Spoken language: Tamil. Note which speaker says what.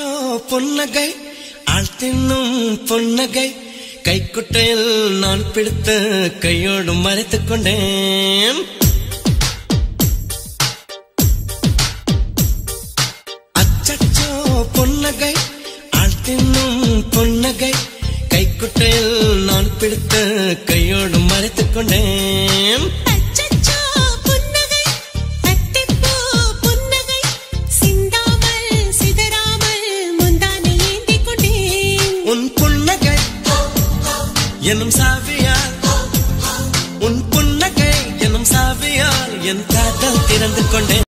Speaker 1: புன்னகை ஆள் தின்னும் புன்னகை கைக்குட்டையில் நான் பிடித்த கையோடு மறைத்துக் கொண்டேன் அச்சச்சோ புன்னகை ஆள் தின்னும் புன்னகை கைக்குட்டையில் நான் பிடித்த கையோடு மறைத்துக் கொண்டேன்
Speaker 2: அச்சச்சோ புன்னகை தட்டிப்போ புன்னகை சிந்தாமல் சிதறாமல் முந்தானை ஏந்திக் கொண்டேன்
Speaker 1: உன் புன்னகை எனும் சாவியால் உன் புன்னகை எனும் சாவியால் என் காதல் திறந்து கொண்டேன்